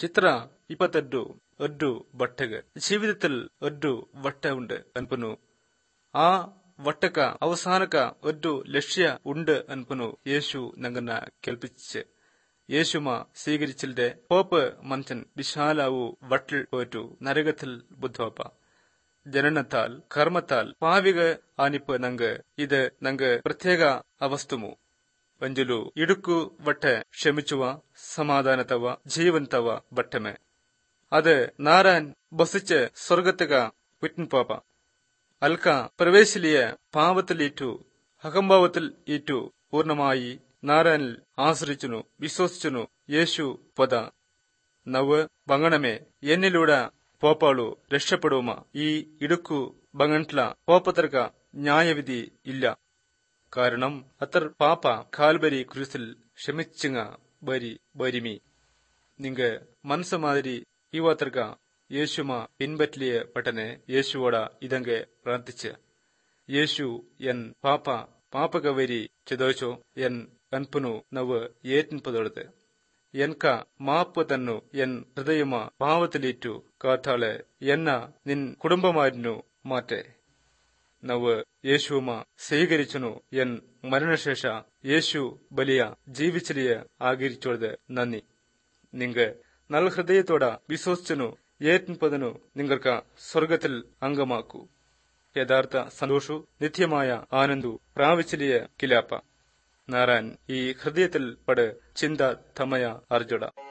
ಚಿತ್ರ ಇಪ್ಪತ್ತೆರಡು ಒಡ್ಡು ಬಟ್ಟೆಗೆ ಜೀವಿತത്തിൽ ಒಡ್ಡು വട്ട ഉണ്ട് അൻപനു ആ വട്ടക അവസാനക ഒരു ലക്ഷ്യ ഉണ്ട് അൻപനു യേശു നങ്ങന കേൾപ്പിച്ച് യേശുമ സ്വീകരിച്ചിന്റെ പോപ്പ് മനുഷ്യൻ വിശാലാവു വട്ടിൽ പോറ്റു നരകത്തിൽ ബുദ്ധോപ്പ ಜನನತಾಲ್ ಕರ್ಮತಾಲ್ ಪಾವಿಗ ಆನಿಪ ನಂಗ ಇದ ನಂಗ ಪ್ರತ್ಯೇಕ ಅವಸ್ತುಮು ಒಂಜುಲು ಇಡುಕು ವಟ್ಟೆ ಕ್ಷಮಿಸುವ ಸಮಾಧಾನತವ ಜೀವಂತವ ಬಟ್ಟಮೆ അത് നാരാൻ ബസിച്ച് സ്വർഗത്തുക വിട്ടുപോപ്പ അൽക്ക പ്രവേശിലിയ പാവത്തിലേറ്റു അഹംഭാവത്തിൽ ഈറ്റു പൂർണ്ണമായി നാരാനിൽ ആശ്രയിച്ചുന്നു വിശ്വസിച്ചുന്നു യേശു പദ നവ് ബങ്ങണമേ എന്നിലൂടെ പോപ്പാളു രക്ഷപ്പെടുമ ഈ ഇടുക്കു ബങ്ങൺട്ല പോപ്പത്തർക്ക ന്യായവിധി ഇല്ല കാരണം അത്ര പാപ്പ കാൽബരി ക്രൂസിൽ ക്ഷമിച്ചുങ്ങ ബരി ബരിമി നിങ്ങ മനസ്സ മാതിരി യുവാത്തർക്ക യേശുമ പിൻപറ്റിയ പട്ടനെ യേശുവോട ഇതങ്ങെ പ്രാർത്ഥിച്ച് യേശു എൻ പാപ്പ പാപ്പകവരി ചെതോച്ചോ എൻ അൻപുനു നവ് ഏറ്റിൻപതൊടുത്ത് എൻക മാപ്പ് തന്നു എൻ ഹൃദയമ പാവത്തിലേറ്റു കാത്താളെ എന്ന നിൻ കുടുംബമായിരുന്നു മാറ്റെ നവ് യേശുമ സ്വീകരിച്ചനു എൻ മരണശേഷ യേശു ബലിയ ജീവിച്ചലിയ ആകരിച്ചോട് നന്ദി നിങ്ങ നല്ല ഹൃദയത്തോട വിശ്വസിച്ചനു ഏറ്റിൻപതിനു നിങ്ങൾക്ക് സ്വർഗത്തിൽ അംഗമാക്കൂ യഥാർത്ഥ സന്തോഷു നിത്യമായ ആനന്ദു പ്രാപിച്ചലിയ കിലാപ്പ നാരായൺ ഈ ഹൃദയത്തിൽ പട് ചിന്ത തമയ അർജുട